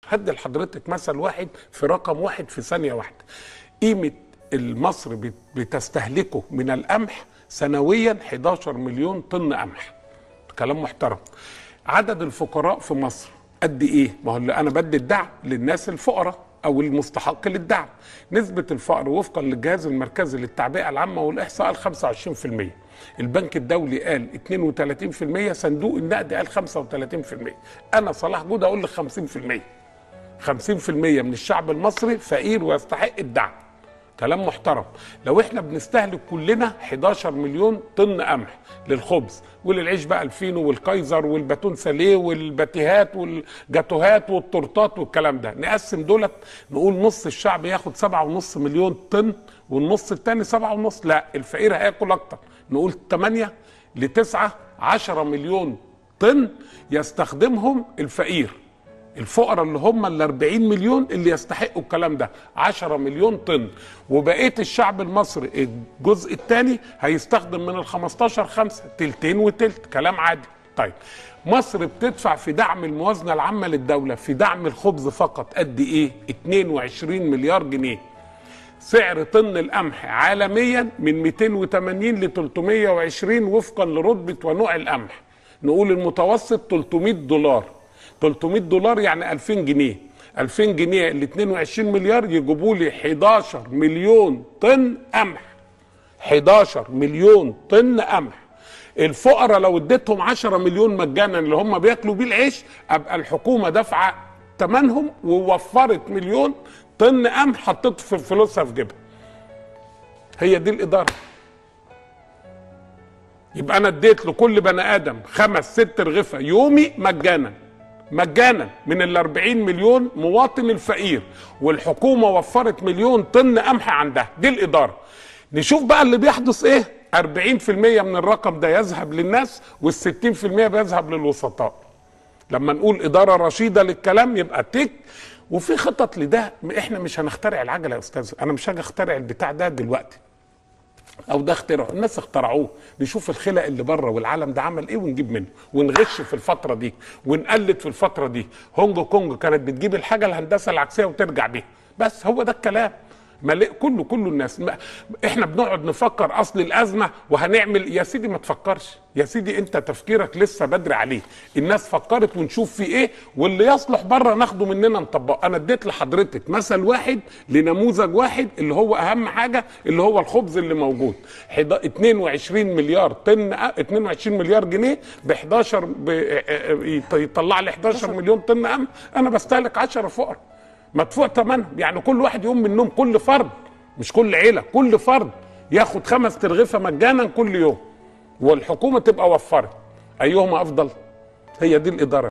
هدي لحضرتك مثل واحد في رقم واحد في ثانيه واحده قيمه مصر بت- بتستهلكه من القمح سنويا 11 مليون طن قمح كلام محترم عدد الفقراء في مصر قد ايه ما هو اللي انا بدي الدعم للناس الفقراء او المستحق للدعم نسبه الفقر وفقا للجهاز المركزي للتعبئه العامه والاحصاء قال 25% البنك الدولي قال 32% صندوق النقد قال 35% انا صلاح جوده اقول لك 50% 50% من الشعب المصري فقير ويستحق الدعم كلام محترم لو احنا بنستهلك كلنا 11 مليون طن قمح للخبز وللعيش بقى الفينو والكايزر والباتون ساليه والباتيهات والجاتوهات والتورتات والكلام ده نقسم دولت نقول نص الشعب ياخد 7.5 مليون طن والنص التاني 7.5 لا الفقير هياكل اكتر نقول 8 ل 9 10 مليون طن يستخدمهم الفقير الفقراء اللي هم ال 40 مليون اللي يستحقوا الكلام ده 10 مليون طن وبقيه الشعب المصري الجزء الثاني هيستخدم من ال 15 5 تلتين وتلت كلام عادي طيب مصر بتدفع في دعم الموازنه العامه للدوله في دعم الخبز فقط قد ايه 22 مليار جنيه سعر طن القمح عالميا من 280 ل 320 وفقا لرتبه ونوع القمح نقول المتوسط 300 دولار 300 دولار يعني 2000 جنيه 2000 جنيه ال 22 مليار يجيبوا لي 11 مليون طن قمح 11 مليون طن قمح الفقراء لو اديتهم 10 مليون مجانا اللي هم بياكلوا بيه العيش ابقى الحكومه دافعه ثمنهم ووفرت مليون طن قمح حطيته في فلوسها في جيبها هي دي الاداره يبقى انا اديت لكل بني ادم خمس ست رغيفه يومي مجانا مجانا من ال 40 مليون مواطن الفقير والحكومه وفرت مليون طن قمح عندها دي الاداره نشوف بقى اللي بيحدث ايه 40% من الرقم ده يذهب للناس وال60% بيذهب للوسطاء لما نقول اداره رشيده للكلام يبقى تك وفي خطط لده احنا مش هنخترع العجله يا استاذ انا مش هاجي اخترع البتاع ده دلوقتي او ده اخترعه الناس اخترعوه نشوف الخلق اللي بره والعالم ده عمل ايه ونجيب منه ونغش في الفتره دي ونقلد في الفتره دي هونج كونج كانت بتجيب الحاجه الهندسه العكسيه وترجع بيها بس هو ده الكلام ملء كله كله الناس ما احنا بنقعد نفكر اصل الازمه وهنعمل يا سيدي ما تفكرش يا سيدي انت تفكيرك لسه بدري عليه الناس فكرت ونشوف في ايه واللي يصلح بره ناخده مننا نطبقه انا اديت لحضرتك مثل واحد لنموذج واحد اللي هو اهم حاجه اللي هو الخبز اللي موجود حدا- 22 مليار طن 22 مليار جنيه ب 11 ب... يطلع لي 11 مليون طن قمح انا بستهلك 10 فقراء مدفوع ثمنهم يعني كل واحد يقوم من النوم كل فرد مش كل عيله كل فرد ياخد خمس ترغيفه مجانا كل يوم والحكومه تبقى وفرت ايهما افضل هي دي الاداره